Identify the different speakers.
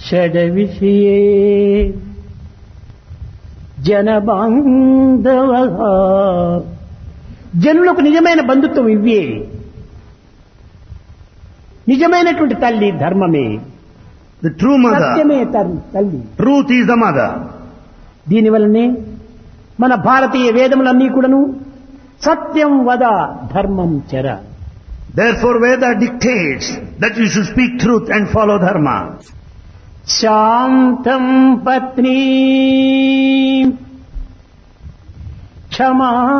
Speaker 1: షడవిషయే జనబాంధవ జనులకు నిజమైన బంధుత్వం ఇవ్వే నిజమైనటువంటి తల్లి ధర్మమే
Speaker 2: The true mother,
Speaker 1: సత్యమే తర్- తల్లి
Speaker 2: truth is the mother.
Speaker 1: దీనివల్లనే మన భారతీయ వేదములన్నీ కూడాను సత్యం వద ధర్మం చెర
Speaker 2: Therefore Veda dictates that you should speak truth and follow dharma.
Speaker 1: శాంతం పత్ని క్షమా